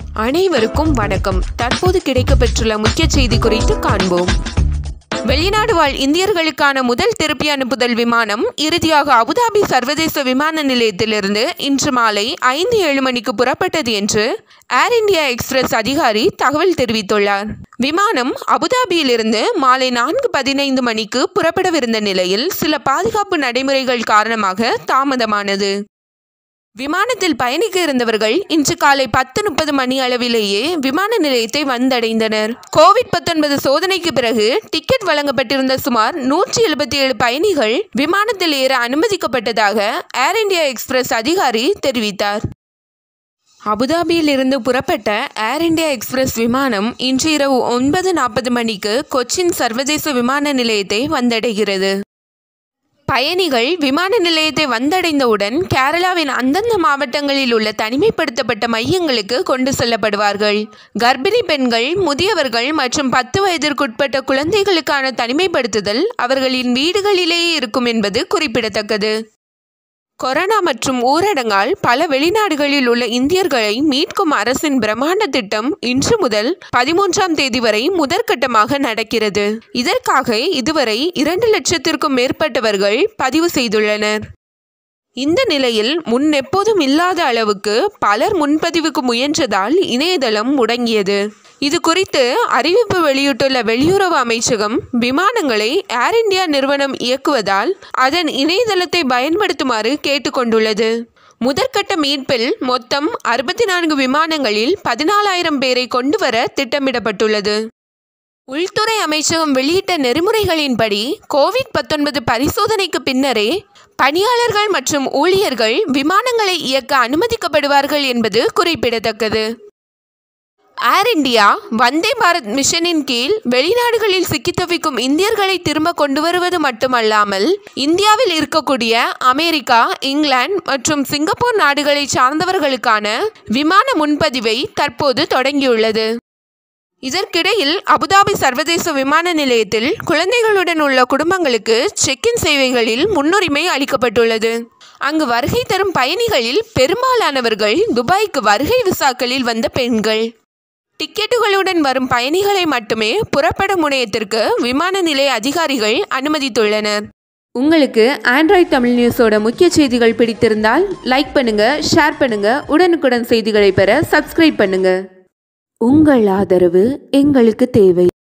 அனைவருக்கும் வணக்கம் தற்போது கிடைக்கப்பெற்றுள்ள முக்கிய செய்தி குறித்து காண்போம் வெளிநாடு வாழ் இந்தியர்களுக்கான முதல் திருப்பி அனுப்புதல் விமானம் இறுதியாக அபுதாபி சர்வதேச விமான நிலையத்திலிருந்து இன்று மாலை ஐந்து ஏழு மணிக்கு புறப்பட்டது என்று ஏர் இந்தியா எக்ஸ்பிரஸ் அதிகாரி தகவல் தெரிவித்துள்ளார் விமானம் அபுதாபியிலிருந்து மாலை நான்கு பதினைந்து மணிக்கு புறப்படவிருந்த நிலையில் சில பாதுகாப்பு நடைமுறைகள் காரணமாக தாமதமானது விமானத்தில் பயணிக்க இருந்தவர்கள் இன்று காலை பத்து முப்பது மணி அளவிலேயே விமான நிலையத்தை வந்தடைந்தனர் கோவிட் பத்தொன்பது சோதனைக்கு பிறகு டிக்கெட் வழங்கப்பட்டிருந்த சுமார் நூற்றி எழுபத்தி ஏழு பயணிகள் விமானத்தில் ஏற அனுமதிக்கப்பட்டதாக ஏர் இந்தியா எக்ஸ்பிரஸ் அதிகாரி தெரிவித்தார் அபுதாபியில் இருந்து புறப்பட்ட ஏர் இந்தியா எக்ஸ்பிரஸ் விமானம் இன்று இரவு ஒன்பது நாற்பது மணிக்கு கொச்சின் சர்வதேச விமான நிலையத்தை வந்தடைகிறது பயணிகள் விமான நிலையத்தை வந்தடைந்தவுடன் கேரளாவின் அந்தந்த மாவட்டங்களில் உள்ள தனிமைப்படுத்தப்பட்ட மையங்களுக்கு கொண்டு செல்லப்படுவார்கள் கர்ப்பிணி பெண்கள் முதியவர்கள் மற்றும் பத்து வயதிற்குட்பட்ட குழந்தைகளுக்கான தனிமைப்படுத்துதல் அவர்களின் வீடுகளிலேயே இருக்கும் என்பது குறிப்பிடத்தக்கது கொரோனா மற்றும் ஊரடங்கால் பல வெளிநாடுகளில் உள்ள இந்தியர்களை மீட்கும் அரசின் பிரம்மாண்ட திட்டம் இன்று முதல் பதிமூன்றாம் தேதி வரை முதற்கட்டமாக நடக்கிறது இதற்காக இதுவரை இரண்டு லட்சத்திற்கும் மேற்பட்டவர்கள் பதிவு செய்துள்ளனர் இந்த நிலையில் முன் எப்போதும் இல்லாத அளவுக்கு பலர் முன்பதிவுக்கு முயன்றதால் இணையதளம் முடங்கியது இது குறித்து அறிவிப்பு வெளியிட்டுள்ள வெளியுறவு அமைச்சகம் விமானங்களை ஏர் இந்தியா நிறுவனம் இயக்குவதால் அதன் இணையதளத்தை பயன்படுத்துமாறு கேட்டுக்கொண்டுள்ளது முதற்கட்ட மீட்பில் மொத்தம் அறுபத்தி நான்கு விமானங்களில் பதினாலாயிரம் பேரை கொண்டு வர திட்டமிடப்பட்டுள்ளது உள்துறை அமைச்சகம் வெளியிட்ட நெறிமுறைகளின்படி கோவிட் பத்தொன்பது பரிசோதனைக்கு பின்னரே பணியாளர்கள் மற்றும் ஊழியர்கள் விமானங்களை இயக்க அனுமதிக்கப்படுவார்கள் என்பது குறிப்பிடத்தக்கது ஏர் இந்தியா வந்தே பாரத் மிஷனின் கீழ் வெளிநாடுகளில் சிக்கித் தவிக்கும் இந்தியர்களை திரும்ப கொண்டு வருவது மட்டுமல்லாமல் இந்தியாவில் இருக்கக்கூடிய அமெரிக்கா இங்கிலாந்து மற்றும் சிங்கப்பூர் நாடுகளை சார்ந்தவர்களுக்கான விமான முன்பதிவை தற்போது தொடங்கியுள்ளது இதற்கிடையில் அபுதாபி சர்வதேச விமான நிலையத்தில் குழந்தைகளுடன் உள்ள குடும்பங்களுக்கு செக்-இன் சேவைகளில் முன்னுரிமை அளிக்கப்பட்டுள்ளது அங்கு வருகை தரும் பயணிகளில் பெரும்பாலானவர்கள் துபாய்க்கு வருகை விசாக்களில் வந்த பெண்கள் டிக்கெட்டுகளுடன் வரும் பயணிகளை மட்டுமே புறப்பட முனையத்திற்கு விமான நிலைய அதிகாரிகள் அனுமதித்துள்ளனர் உங்களுக்கு ஆண்ட்ராய்ட் தமிழ் நியூஸோட முக்கிய செய்திகள் பிடித்திருந்தால் லைக் பண்ணுங்க ஷேர் பண்ணுங்க உடனுக்குடன் செய்திகளை பெற சப்ஸ்கிரைப் பண்ணுங்க உங்கள் ஆதரவு எங்களுக்கு தேவை